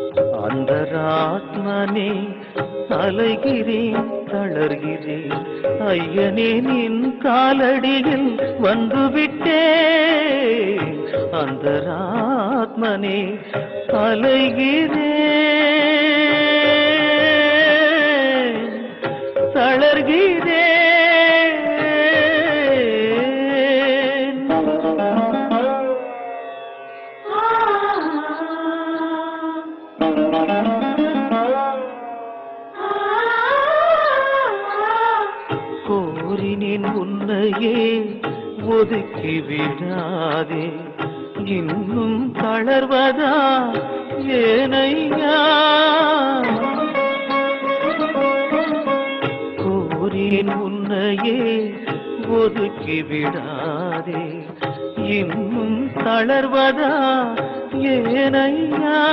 அந்தராத்மனே அலைகிறேன் தளர்கிறேன் ஐயனே நின் காலடியில் வந்துவிட்டேன் அந்தராத்மனே அலைகிறேன் தளர்கிறேன் கோரினேன் உன்னையே ஒதுக்கி விடாதே இன்னும் தளர்வதா ஏனையா கோரின் உன்னையே ஒதுக்கி விடாதே இன்னும் தளர்வதா ஏனையா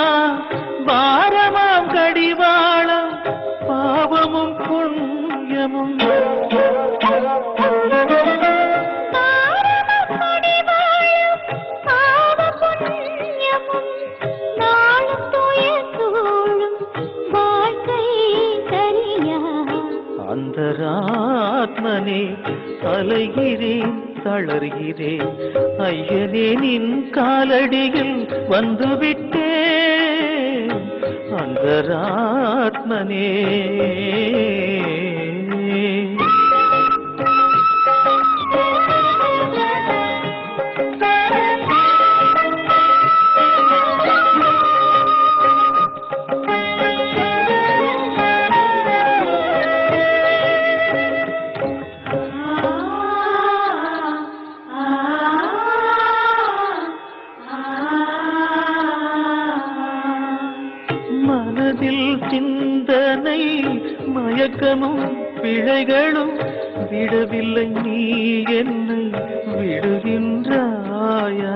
பாரமாம் கடிவாளம் பாவமும் புண்ணியமும் அந்தராத்மனே அலைகிறேன் தளர்கிறேன் ஐயனே நின் காலடியில் வந்துவிட்டேன் அந்தராத்மனே மனதில் சிந்தனை மயக்கமும் பிழைகளும் விடவில்லை நீ என்னை விடுகின்றாயா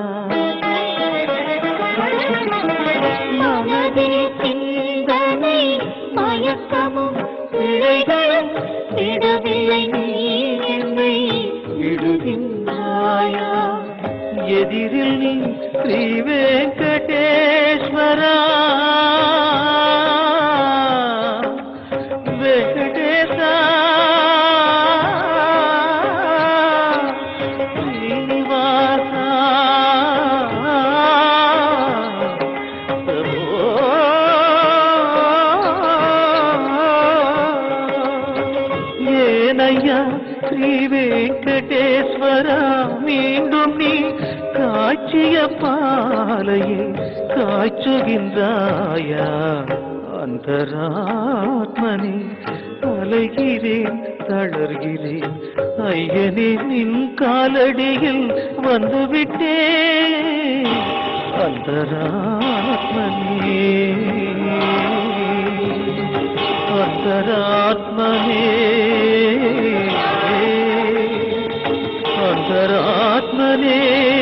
மனதில் சிந்தனை மயக்கமும் பிழைகளும் விடவில்லை நீ என்னை விடுகின்றாயா எதிரில் நீ ஸ்ரீ வெங்கடேஸ்வரா வெங்கடேசா ஸ்ரீனிவாசா பிரபோ ஏனையா ஸ்ரீ வெங்கடேஸ்வரா மீண்டும் நீ காட்சிய பாலையை காய்ச்சுகின்றாயா அந்தராத்மனே அலைகிறேன் தளர்கிறேன் ஐயனே நின் காலடியில் வந்துவிட்டேன் அந்தராத்மனே அந்தராத்மனே அந்தராத்மனே